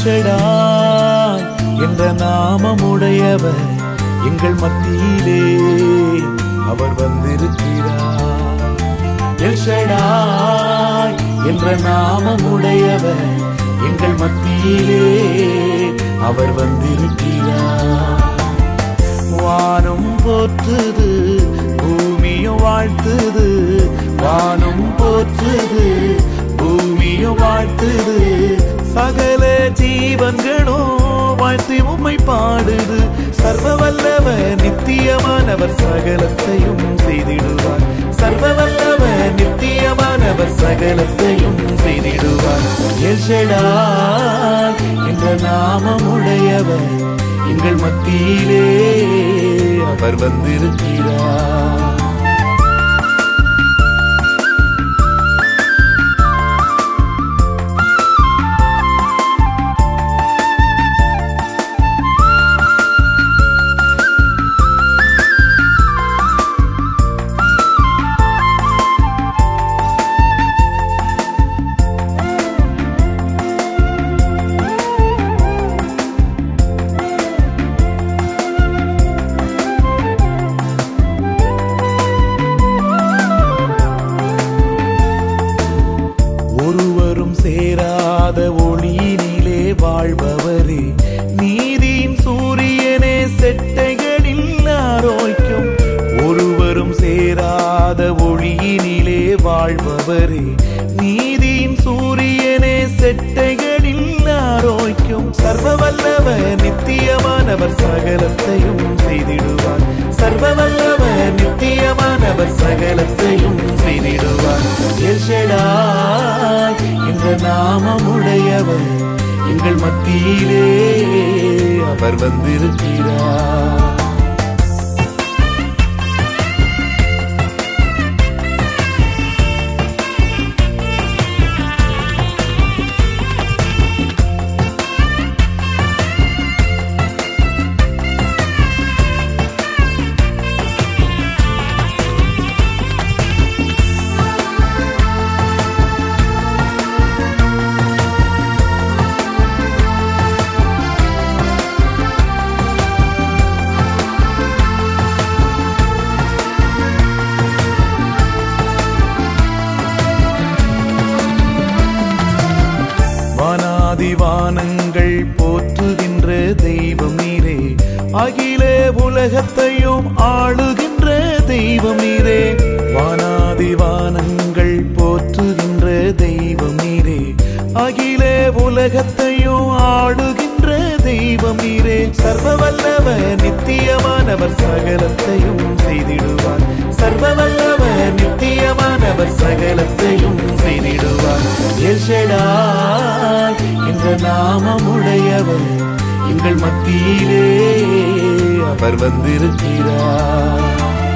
El Shaddai என்ற நாமமுடையவர் எங்கள் மத்தியிலே அவர் வந்திருக்கிறார் எல்ஷடாய் என்ற நாமமுடையவர் எங்கள் மத்தியிலே அவர் வந்திருக்கிறார் வானம் போற்றுது பூமியும் வாழ்த்துது வானம் போற்றுது பூமியும் வாழ்த்துது சகல ஜீவன்களும் வாழ்த்தி உம்மை பாடுது சர்வ வல்லவர் நித்தியமானவர் சகலத்தையும் செய்திடுவார் சர்வ வல்லவர் நித்தியமானவர் சகலத்தையும் செய்திடுவார் எல்ஷடாய் என்ற நாமமுடையவர் எங்கள் மத்தியிலே அவர் வந்திருக்கிறார் ஒருவரும் சேராத ஒளியினிலே வாழ்பவரே நீதியின் சூரியனே செட்டைகளில் ஆரோய்க்கும் ஒருவரும் சேராத ஒளியினிலே வாழ்பவரே நீதியின் சூரியனே செட்டைகளில் ஆரோய்க்கும் சர்வ வல்லவர் நித்தியமானவர் சகலத்தையும் செய்திடுவார் சர்வ வல்லவர் நித்தியமானவர் சகலத்தையும் செய்திடுவார் எல்ஷடாய் என்ற நாமமுடையவர் எங்கள் மத்தியிலே அவர் வந்திருக்கிறார் வானாதிவானங்கள் போற்றுகின்ற தெய்வம் நீரே அகில உலகத்தையும் ஆளுகின்ற தெய்வம் நீரே வானாதிவானங்கள் போற்றுகின்ற தெய்வம் நீரே அகில உலகத்தையும் ஆளுகின்ற தெய்வம் நீரே சர்வ வல்லவர் நித்தியமானவர் சகலத்தையும் செய்திடுவார் சர்வ வல்லவர் நித்தியமானவர் சகலத்தையும் செய்திடுவார் எல்ஷடாய் என்ற நாமமுடையவர் எங்கள் மத்தியிலே அவர் வந்திருக்கிறார்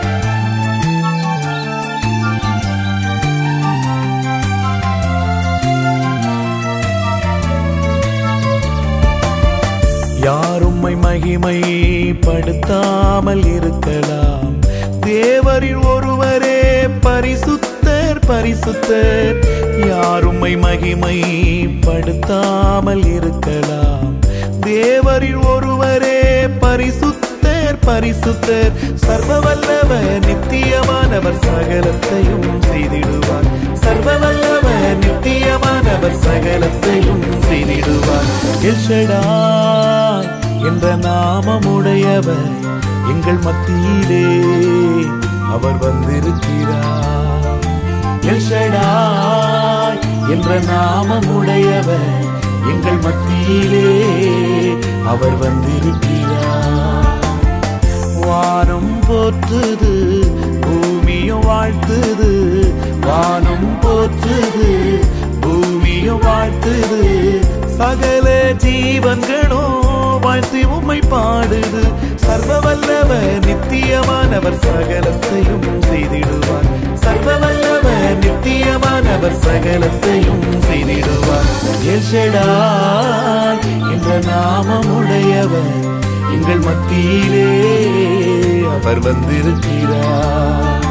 யாரும்மை மகிமைப்படுத்தாமல் இருக்கலாம் தேவரில் ஒருவரே பரிசுத்தர் பரிசுத்தர் யாரும்மை மகிமைப்படுத்தாமல் இருக்கலாம் தேவரில் ஒருவரே பரிசுத்தர் பரிசுத்தர் சர்வ வல்லவர் நித்தியமானவர் சகலத்தையும் செய்திடுவார் சர்வ வல்லவர் நித்தியமானவர் சகலத்தையும் செய்திடுவார் எல்ஷடாய் என்ற நாமமுடையவர் எங்கள் மத்தியிலே அவர் வந்திருக்கிறார் எல்ஷடாய் என்ற நாமமுடையவர் எங்கள் மத்தியிலே அவர் வந்திருக்கிறார் வானம் போற்றுது பூமியும் வாழ்த்துது வானம் போற்றுது பூமியும் வாழ்த்துது சகல ஜீவன்களும் வாழ்த்தி உம்மை பாடுது சர்வ வல்லவர் நித்தியமானவர் சகலத்தையும் செய்திடுவார் சர்வ வல்லவர் நித்தியமானவர் சகலத்தையும் செய்திடுவார் எல்ஷடாய் என்ற நாமமுடையவர் எங்கள் மத்தியிலே அவர் வந்திருக்கிறார்